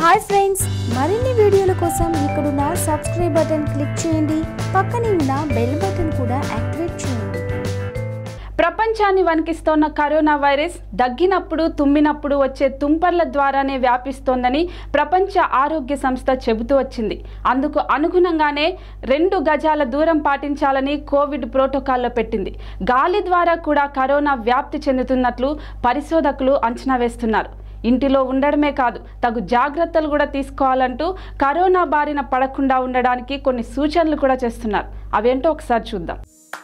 hi friends మరిన్ని వీడియోల కోసం ఇక్కడున్న సబ్స్క్రైబ్ బటన్ క్లిక్ చేయండి పక్కనే ఉన్న బెల్ బటన్ కూడా యాక్టివేట్ చేయండి ప్రపంచాన్ని వణికిస్తోన్న కరోనా వైరస్ దగ్గినప్పుడు తుమ్మినప్పుడు వచ్చే తుంపర్ల ద్వారానే వ్యాపిస్తోందని ప్రపంచ ఆరోగ్య సంస్థ చెబుతూ వచ్చింది అందుకు అనుగుణంగానే రెండు గజాల దూరం పాటించాలని కోవిడ్ ప్రోటోకాల్లో పెట్టింది గాలి ద్వారా కూడా కరోనా వ్యాప్తి చెందుతున్నట్లు పరిశోధకులు అంచనా వేస్తున్నారు ఇంటిలో ఉండడమే కాదు తగు జాగ్రత్తలు కూడా తీసుకోవాలంటూ కరోనా బారిన పడకుండా ఉండడానికి కొన్ని సూచనలు కూడా చేస్తున్నారు అవేంటో ఒకసారి చూద్దాం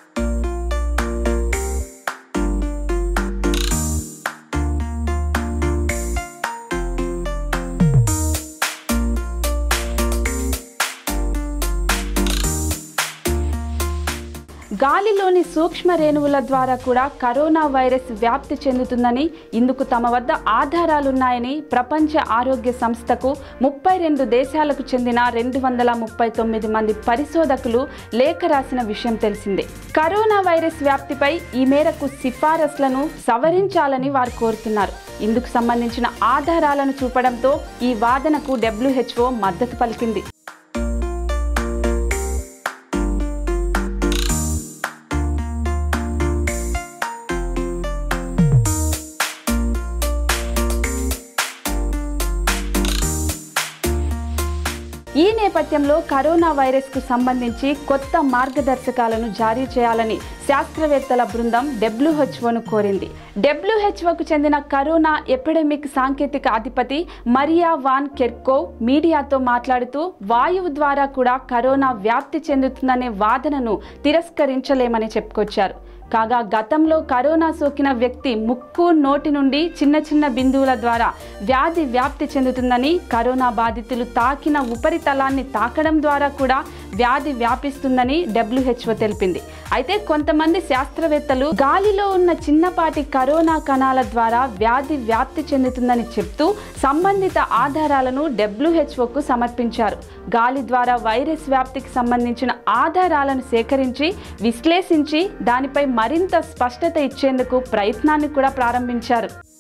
గాలిలోని సూక్ష్మ రేణువుల ద్వారా కూడా కరోనా వైరస్ వ్యాప్తి చెందుతుందని ఇందుకు తమ వద్ద ఆధారాలున్నాయని ప్రపంచ ఆరోగ్య సంస్థకు ముప్పై రెండు దేశాలకు చెందిన రెండు వందల ముప్పై తొమ్మిది మంది పరిశోధకులు లేఖ రాసిన విషయం తెలిసిందే కరోనా వైరస్ వ్యాప్తిపై ఈ మేరకు సిఫారసులను సవరించాలని వారు కోరుతున్నారు ఇందుకు సంబంధించిన ఆధారాలను చూపడంతో ఈ వాదనకు డబ్ల్యూహెచ్ఓ మద్దతు పలికింది ఈ నేపథ్యంలో కరోనా వైరస్కు సంబంధించి కొత్త మార్గదర్శకాలను జారీ చేయాలని శాస్త్రవేత్తల బృందం డబ్ల్యూహెచ్ఓను కోరింది డబ్ల్యూహెచ్ఓకు చెందిన కరోనా ఎపిడమిక్ సాంకేతిక అధిపతి మరియా వాన్ కెర్కోవ్ మీడియాతో మాట్లాడుతూ వాయువు ద్వారా కూడా కరోనా వ్యాప్తి చెందుతుందనే వాదనను తిరస్కరించలేమని చెప్పుకొచ్చారు కాగా గతంలో కరోనా సోకిన వ్యక్తి ముక్కు నోటి నుండి చిన్న చిన్న బిందువుల ద్వారా వ్యాధి వ్యాప్తి చెందుతుందని కరోనా బాధితులు తాకిన ఉపరితలాన్ని తాకడం ద్వారా కూడా వ్యాధి వ్యాపిస్తుందని డబ్ల్యూహెచ్ఓ తెలిపింది అయితే కొంతమంది శాస్త్రవేత్తలు గాలిలో ఉన్న చిన్నపాటి కరోనా కణాల ద్వారా వ్యాధి వ్యాప్తి చెందుతుందని చెప్తూ సంబంధిత ఆధారాలను డబ్ల్యూహెచ్ఓకు సమర్పించారు గాలి ద్వారా వైరస్ వ్యాప్తికి సంబంధించిన ఆధారాలను సేకరించి విశ్లేషించి దానిపై మరింత స్పష్టత ఇచ్చేందుకు ప్రయత్నాన్ని కూడా ప్రారంభించారు